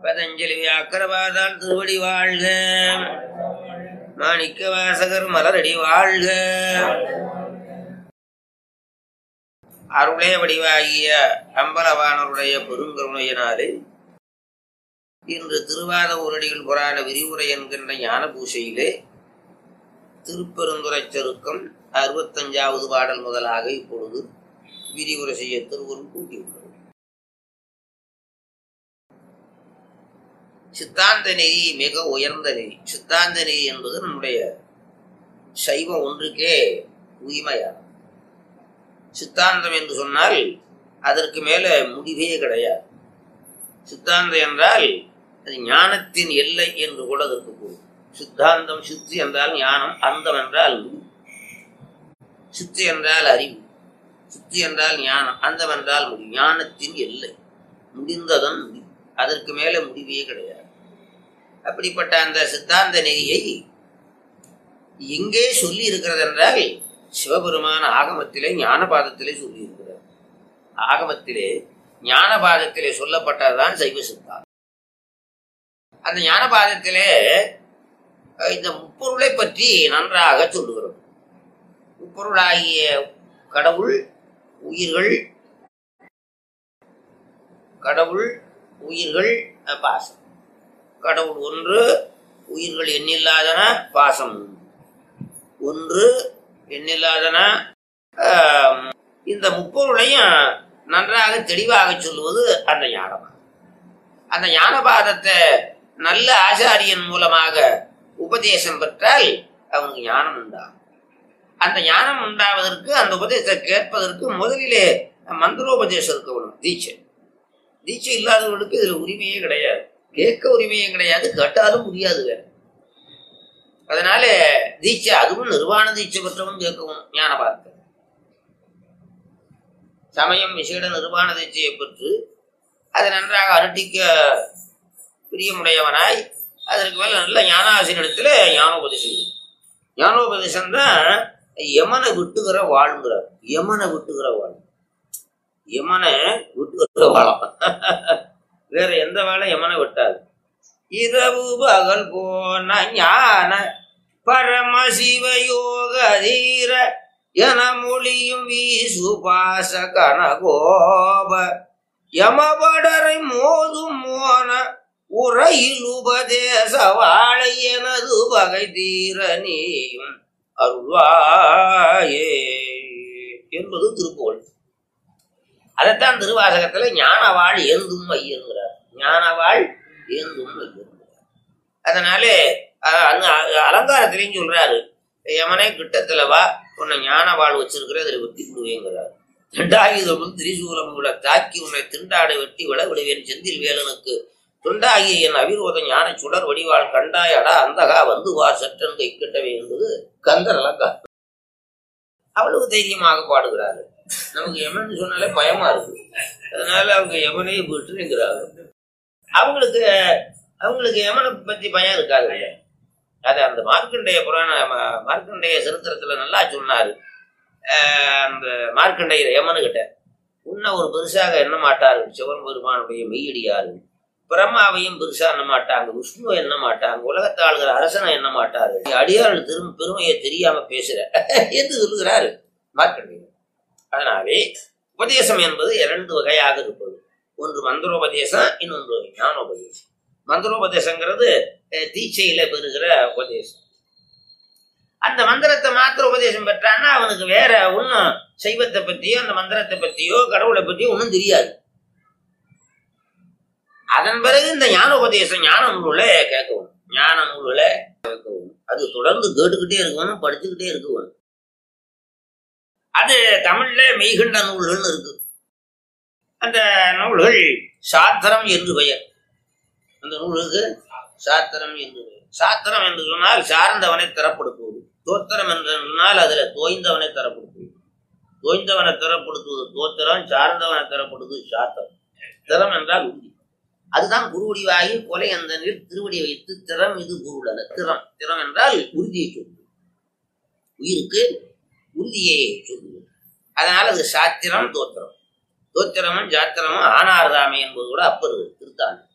பதஞ்சலி வியாக்கரவாதால் திருவடி வாழ்க மாணிக்க வாசகர் மலரடி வாழ்க அருளே வடிவாகிய அம்பலவானருடைய பெருங்கருணையினாலே இன்று திருவாத ஊரடிகள் புராண விரிவுரை என்கின்ற ஞான பூசையிலே திருப்பெருந்துறை செருக்கம் அறுபத்தஞ்சாவது பாடல் முதலாக இப்பொழுது விரிவுரை செய்ய திருவருள் கூட்டியுள்ளது சித்தாந்த நெறி மிக உயர்ந்த நெறி சித்தாந்த நெறி என்பது நம்முடைய சைவம் ஒன்றுக்கே உரிமையாகும் சித்தாந்தம் என்று சொன்னால் அதற்கு மேல முடிவே கிடையாது சித்தாந்தம் என்றால் அது ஞானத்தின் எல்லை என்று கூட அதற்கு கூறும் சித்தாந்தம் சித்தி என்றால் ஞானம் அந்தம் என்றால் முடிவு சித்தி என்றால் அறிவு சித்தி என்றால் ஞானம் அந்தம் என்றால் முடிவு ஞானத்தின் எல்லை முடிந்ததன் முடிவு அதற்கு மேல முடிவே கிடையாது அப்படிப்பட்ட அந்த சித்தாந்த நெறியை எங்கே சொல்லி இருக்கிறது என்றால் சிவபெருமான ஆகமத்திலே ஞானபாதத்திலே சொல்லி இருக்கிறார் ஆகமத்திலே ஞானபாதத்திலே சொல்லப்பட்டதுதான் சைவ சித்தாந்தம் அந்த ஞானபாதத்திலே அஹ், இந்த முப்பொருளை பற்றி நன்றாக சொல்லுகிறது முப்பொருளாகிய கடவுள் உயிர்கள் கடவுள் உயிர்கள் அஹ், பாசம் கடவுள் ஒன்று உயிர்கள் எண்ணில்லாதன பாசம் ஒன்று. ஒன்று எண்ணில்லாதன ஆம், இந்த முப்பொருளையும் நன்றாக தெளிவாக சொல்லுவது அந்த ஞானபாதம் அந்த ஞானபாதத்தை நல்ல ஆச்சாரியன் மூலமாக உபதேசம் பெற்றால் அவனுக்கு ஞானம் உண்டாகும் அந்த ஞானம் உண்டாவதற்கு அந்த உபதேசத்தை கேட்பதற்கு முதலிலே மந்திரோபதேசம் இருக்கணும் தீட்சை தீட்சை இல்லாதவர்களுக்கு இதுல உரிமையே கிடையாது கேட்க உரிமையே கிடையாது கேட்டாலும் முடியாது வேற அதனால தீட்சை அதுவும் நிர்வாண தீட்சை பெற்றவன் கேட்கவும் ஞானபாதத்தை சமயம் விசேட நிர்வாண தீட்சையை பெற்று அதை நன்றாக அனுட்டிக்க பிரியமுடையவனாய் அதற்கு மேல நல்ல ஞானாசிரியத்துல ஞானோபதேசம் ஞானோபதேசம் தான் யமனை விட்டுகிற வாழ்ங்கிறார் யமனை விட்டுகிற வாழ் யமனை விட்டுகிற வாழம் வேற எந்த வேலை யமனை விட்டாது இரவு பகல் போன ஞான பரமசிவ யோக தீர என மொழியும் வீசு பாச கனகோப யமபடரை மோதும் மோன உரையில் உபதேச வாழை எனது பகை தீர நீயும் அருள்வாயே என்பது திருப்புகழ் அதைத்தான் திருவாசகத்துல ஞானவாள் ஏந்தும் ஐயங்கிறார் ஞானவாள் ஏந்தும் ஐயங்கிறார் அதனாலே அஹ், அங்க அலங்காரத்திலையும் சொல்றாரு யமனே கிட்டத்துல வா உன்னை ஞானவாள் வச்சிருக்கிற அதில் வெட்டி விடுவேங்கிறார் திண்டாயுதமும் திரிசூலம் விட தாக்கி உன்னை திண்டாடை வெட்டி விட விடுவேன் செந்தில் வேலனுக்கு துண்டாகிய என் அவிரோத ஞான சுடர் வடிவாள் கண்டாயடா அந்தகா வந்து வா சற்றன் கை கட்டவே என்பது கந்தர் அலங்காரம் அவ்வளவு தைரியமாக பாடுகிறாரு நமக்கு யமன் சொன்னாலே பயமா இருக்கு அதனால அவங்க யமனை விட்டுங்கிறாங்க அவங்களுக்கு அவங்களுக்கு யமனை பத்தி பயம் இருக்காது அது அந்த மார்க்கண்டேய புராண ம- மார்க்கண்டேய சரித்திரத்துல நல்லா சொன்னாரு ஆஹ் அந்த மார்க்கண்டேயர் யமனு கிட்ட உன்னை ஒரு பெருசாக எண்ண மாட்டார்கள் சிவன் பெருமானுடைய மெய்யடியார்கள் பிரம்மாவையும் பெருசா எண்ண மாட்டாங்க விஷ்ணு எண்ண மாட்டாங்க உலகத்தை ஆளுகிற அரசனை எண்ண மாட்டார்கள் நீ அடியார்கள் திரும் பெருமையை தெரியாம பேசுற என்று சொல்லுகிறாரு மார்க்கண்டேயர் அதனாலே உபதேசம் என்பது இரண்டு வகையாக இருப்பது ஒன்று மந்திரோபதேசம் இன்னொன்று ஞானோபதேசம் மந்திரோபதேசங்கிறது அஹ், தீட்சையில பெறுகிற உபதேசம் அந்த மந்திரத்தை மாத்திர உபதேசம் பெற்றான்னா அவனுக்கு வேற ஒன்றும் சைவத்தை பத்தியோ அந்த மந்திரத்தை பத்தியோ கடவுளை பத்தியோ ஒன்றும் தெரியாது அதன் பிறகு இந்த ஞான உபதேசம் ஞான நூல்களை கேட்கவும் ஞான நூல்களை கேட்கவும் அது தொடர்ந்து கேட்டுக்கிட்டே இருக்கணும் படிச்சுக்கிட்டே இருக்கணும் அது தமிழ்ல மெய்கண்ட நூல்கள்னு இருக்கு அந்த நூல்கள் சாத்திரம் என்று பெயர் அந்த நூலுக்கு சாத்திரம் என்று பெயர் சாத்திரம் என்று சொன்னால் சார்ந்தவனை தரப்படுத்துவது தோத்திரம் என்று சொன்னால் அதுல தோய்ந்தவனை தரப்படுத்துவது தோய்ந்தவனை தரப்படுத்துவது தோத்திரம் சார்ந்தவனை தரப்படுவது சாத்திரம் திறம் என்றால் உறுதி அதுதான் குருவடிவாகி கொலை அந்தனில் திருவடி வைத்து திறம் இது குருடன திறம் திறம் என்றால் உறுதியை சொல்லுது உயிருக்கு உறுதியை சொல்லுது அதனால அது சாத்திரம் தோத்திரம் தோத்திரமும் சாத்திரமும் ஆனார்தாமை என்பது கூட அப்பர் திருத்தாண்டு